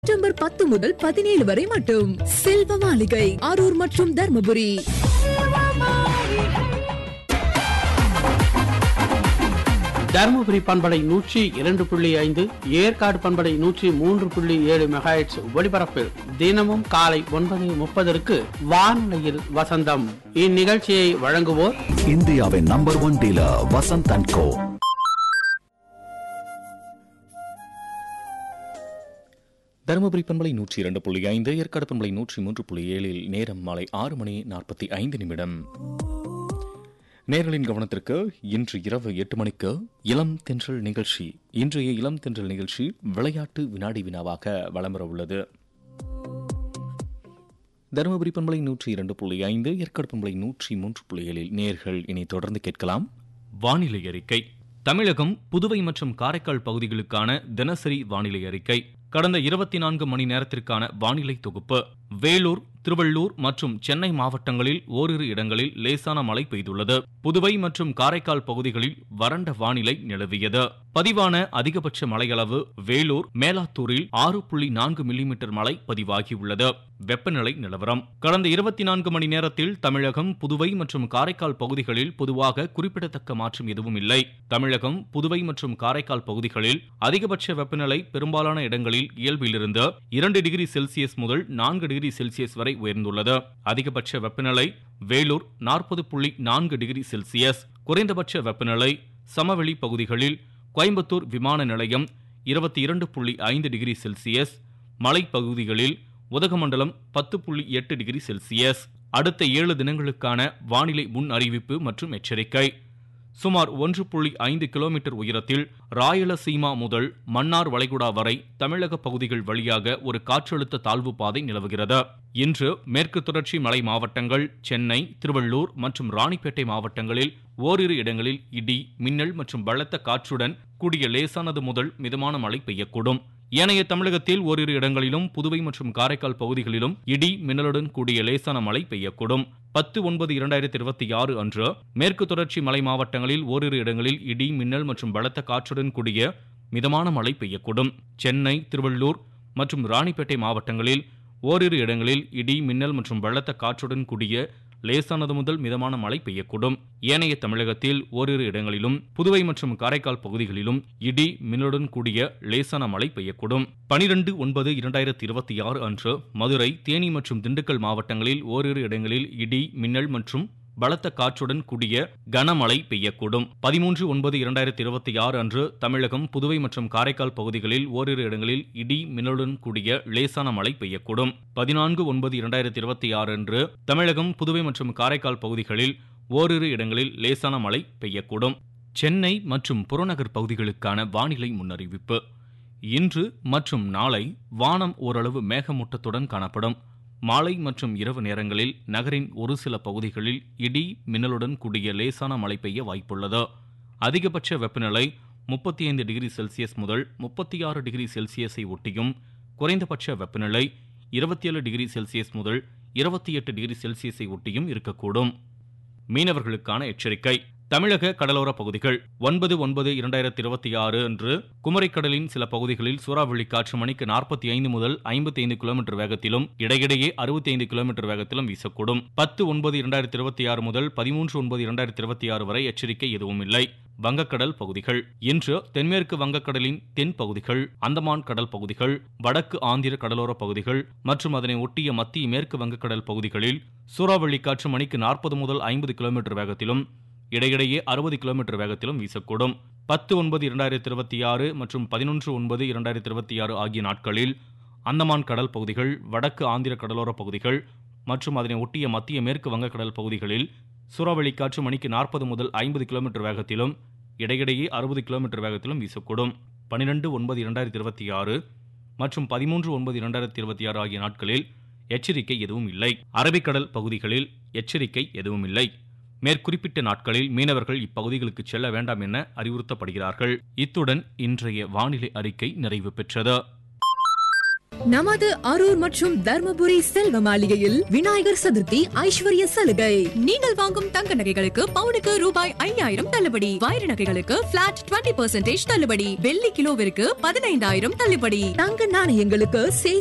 September பத்து முதல் பதினேழு வரை மட்டும் செல்வ மாளிகை அரூர் மற்றும் தர்மபுரி தருமபுரி பண்படை நூற்றி இரண்டு புள்ளி ஐந்து ஏற்காடு பண்படை நூற்றி மூன்று புள்ளி ஏழு மெகாஹெட்ஸ் ஒளிபரப்பில் தினமும் காலை ஒன்பது முப்பதற்கு வானொலியில் வசந்தம் இந்நிகழ்ச்சியை வழங்குவோர் இந்தியாவின் number one dealer Vasanth and co Dharmapuri பண்பலை நூற்றி இரண்டு புள்ளி ஐந்து ஏற்காடு பண்பலை நூற்றி மூன்று புள்ளி ஏழில் நேரம் மாலை ஆறு மணி நாற்பத்தி ஐந்து நிமிடம் நேர்களின் கவனத்திற்கு இன்று இரவு எட்டு மணிக்கு இளம் தென்றல் நிகழ்ச்சி இன்றைய இளம் தென்றல் நிகழ்ச்சி விளையாட்டு வினாடி வினாவாக வலம் வர உள்ளது தருமபுரி பண்பலை நூற்றி இரண்டு புள்ளி ஐந்து ஏற்காடு பண்பலை நூற்றி மூன்று புள்ளி ஏழில் நேர்கள் இனி தொடர்ந்து கேட்கலாம் வானிலை அறிக்கை தமிழகம் புதுவை மற்றும் காரைக்கால் பகுதிகளுக்கான தினசரி வானிலை அறிக்கை கடந்த இருபத்தி நான்கு மணி நேரத்திற்கான வானிலை தொகுப்பு வேலூர் திருவள்ளூர் மற்றும் சென்னை மாவட்டங்களில் ஓரிரு இடங்களில் லேசான மழை பெய்துள்ளது புதுவை மற்றும் காரைக்கால் பகுதிகளில் வறண்ட வானிலை நிலவியது பதிவான அதிகபட்ச மழையளவு வேலூர் மேலாத்தூரில் ஆறு புள்ளி நான்கு மில்லிமீட்டர் மழை பதிவாகியுள்ளது வெப்பநிலை நிலவரம் கடந்த இருபத்தி நான்கு மணி நேரத்தில் தமிழகம் புதுவை மற்றும் காரைக்கால் பகுதிகளில் பொதுவாக குறிப்பிடத்தக்க மாற்றம் எதுவும் இல்லை தமிழகம் புதுவை மற்றும் காரைக்கால் பகுதிகளில் அதிகபட்ச வெப்பநிலை பெரும்பாலான இடங்களில் இயல்பிலிருந்து இரண்டு டிகிரி செல்சியஸ் முதல் நான்கு டிகிரி செல்சியஸ் வரை உயர்ந்துள்ளது அதிகபட்ச வெப்பநிலை வேலூர் நாற்பது புள்ளி நான்கு டிகிரி செல்சியஸ் குறைந்தபட்ச வெப்பநிலை சமவெளி பகுதிகளில் கோயம்புத்தூர் விமான நிலையம் இருபத்தி இரண்டு புள்ளி ஐந்து டிகிரி செல்சியஸ் மலைப்பகுதிகளில் உதகமண்டலம் பத்து புள்ளி எட்டு டிகிரி செல்சியஸ் அடுத்த ஏழு தினங்களுக்கான வானிலை முன் அறிவிப்பு மற்றும் எச்சரிக்கை சுமார் ஒன்று புள்ளி ஐந்து கிலோமீட்டர் உயரத்தில் ராயலசீமா முதல் மன்னார் வளைகுடா வரை தமிழக பகுதிகள் வழியாக ஒரு காற்றழுத்த தாழ்வு பாதை நிலவுகிறது இன்று மேற்கு தொடர்ச்சி மலை மாவட்டங்கள் சென்னை திருவள்ளூர் மற்றும் ராணிப்பேட்டை மாவட்டங்களில் ஓரிரு இடங்களில் இடி மின்னல் மற்றும் பலத்த காற்றுடன் கூடிய லேசானது முதல் மிதமான மழை பெய்யக்கூடும் ஏனைய தமிழகத்தில் ஓரிரு இடங்களிலும் புதுவை மற்றும் காரைக்கால் பகுதிகளிலும் இடி மின்னலுடன் கூடிய லேசான மழை பெய்யக்கூடும் பத்து ஒன்பது இரண்டாயிரத்தி இருபத்தி ஆறு அன்று மேற்கு தொடர்ச்சி மலை மாவட்டங்களில் ஓரிரு இடங்களில் இடி மின்னல் மற்றும் பலத்த காற்றுடன் கூடிய மிதமான மழை பெய்யக்கூடும் சென்னை திருவள்ளூர் மற்றும் ராணிப்பேட்டை மாவட்டங்களில் ஓரிரு இடங்களில் இடி மின்னல் மற்றும் பலத்த காற்றுடன் கூடிய லேசானது முதல் மிதமான மழை பெய்யக்கூடும் ஏனைய தமிழகத்தில் ஓரிரு இடங்களிலும் புதுவை மற்றும் காரைக்கால் பகுதிகளிலும் இடி மின்னலுடன் கூடிய லேசான மழை பெய்யக்கூடும் பனிரெண்டு ஒன்பது இரண்டாயிரத்தி இருபத்தி ஆறு அன்று மதுரை தேனி மற்றும் திண்டுக்கல் மாவட்டங்களில் ஓரிரு இடங்களில் இடி மின்னல் மற்றும் பலத்த காற்றுடன் கூடிய கனமழை பெய்யக்கூடும் பதிமூன்று ஒன்பது இரண்டாயிரத்தி இருபத்தி ஆறு அன்று தமிழகம் புதுவை மற்றும் காரைக்கால் பகுதிகளில் ஓரிரு இடங்களில் இடி மின்னலுடன் கூடிய லேசான மழை பெய்யக்கூடும் பதினான்கு ஒன்பது இரண்டாயிரத்தி இருபத்தி ஆறு அன்று தமிழகம் புதுவை மற்றும் காரைக்கால் பகுதிகளில் ஓரிரு இடங்களில் லேசான மழை பெய்யக்கூடும் சென்னை மற்றும் புறநகர் பகுதிகளுக்கான வானிலை முன்னறிவிப்பு இன்று மற்றும் நாளை வானம் ஓரளவு மேகமூட்டத்துடன் காணப்படும் மாலை மற்றும் இரவு நேரங்களில் நகரின் ஒரு சில பகுதிகளில் இடி மின்னலுடன் கூடிய லேசான மழை பெய்ய வாய்ப்புள்ளது அதிகபட்ச வெப்பநிலை முப்பத்தி ஐந்து டிகிரி செல்சியஸ் முதல் முப்பத்தி ஆறு டிகிரி செல்சியஸை ஒட்டியும் குறைந்தபட்ச வெப்பநிலை இருபத்தி ஏழு டிகிரி செல்சியஸ் முதல் இருபத்தி எட்டு டிகிரி செல்சியஸை ஒட்டியும் இருக்கக்கூடும் மீனவர்களுக்கான எச்சரிக்கை தமிழக கடலோர பகுதிகள் ஒன்பது ஒன்பது இரண்டாயிரத்தி இருபத்தி ஆறு அன்று குமரிக்கடலின் சில பகுதிகளில் சூறாவளி காற்று மணிக்கு நாற்பத்தி ஐந்து முதல் ஐம்பத்தி ஐந்து கிலோமீட்டர் வேகத்திலும் இடையிடையே அறுபத்தி ஐந்து கிலோமீட்டர் வேகத்திலும் வீசக்கூடும் பத்து ஒன்பது இரண்டாயிரத்தி இருபத்தி ஆறு முதல் பதிமூன்று ஒன்பது இரண்டாயிரத்தி இருபத்தி ஆறு வரை எச்சரிக்கை எதுவும் இல்லை வங்கக்கடல் பகுதிகள் இன்று தென்மேற்கு வங்கக்கடலின் தென் பகுதிகள் அந்தமான் கடல் பகுதிகள் வடக்கு ஆந்திர கடலோர பகுதிகள் மற்றும் அதனை ஒட்டிய மத்திய மேற்கு வங்கக்கடல் பகுதிகளில் சூறாவளி காற்று மணிக்கு நாற்பது முதல் ஐம்பது கிலோமீட்டர் வேகத்திலும் இடையிடையே அறுபது கிலோமீட்டர் வேகத்திலும் வீசக்கூடும் பத்து ஒன்பது இரண்டாயிரத்தி இருபத்தி ஆறு மற்றும் பதினொன்று ஒன்பது இரண்டாயிரத்தி இருபத்தி ஆறு ஆகிய நாட்களில் அந்தமான் கடல் பகுதிகள் வடக்கு ஆந்திர கடலோர பகுதிகள் மற்றும் அதனை ஒட்டிய மத்திய மேற்கு வங்கக்கடல் பகுதிகளில் சூறாவளி காற்று மணிக்கு நாற்பது முதல் ஐம்பது கிலோமீட்டர் வேகத்திலும் இடையிடையே அறுபது கிலோமீட்டர் வேகத்திலும் வீசக்கூடும் பனிரெண்டு ஒன்பது இரண்டாயிரத்தி இருபத்தி ஆறு மற்றும் பதிமூன்று ஒன்பது இரண்டாயிரத்தி இருபத்தி ஆறு ஆகிய நாட்களில் எச்சரிக்கை எதுவும் இல்லை அரபிக்கடல் பகுதிகளில் எச்சரிக்கை எதுவும் இல்லை மேற்குறிப்பிட்ட நாட்களில் மீனவர்கள் இப்பகுதிகளுக்கு செல்ல வேண்டாம் என அறிவுறுத்தப்படுகிறார்கள் இத்துடன் இன்றைய வானிலை அறிக்கை நிறைவு பெற்றது நமது அரூர் மற்றும் தர்மபுரி செல்வ மாளிகையில் விநாயகர் சதுர்த்தி ஐஸ்வர்ய சலுகை நீங்கள் வாங்கும் தங்க நகைகளுக்கு பவுனுக்கு ரூபாய் ஐயாயிரம் தள்ளுபடி வைர நகைகளுக்கு பிளாட் 20% தள்ளுபடி வெள்ளி கிலோவிற்கு பதினைந்தாயிரம் தள்ளுபடி தங்க நாணயங்களுக்கு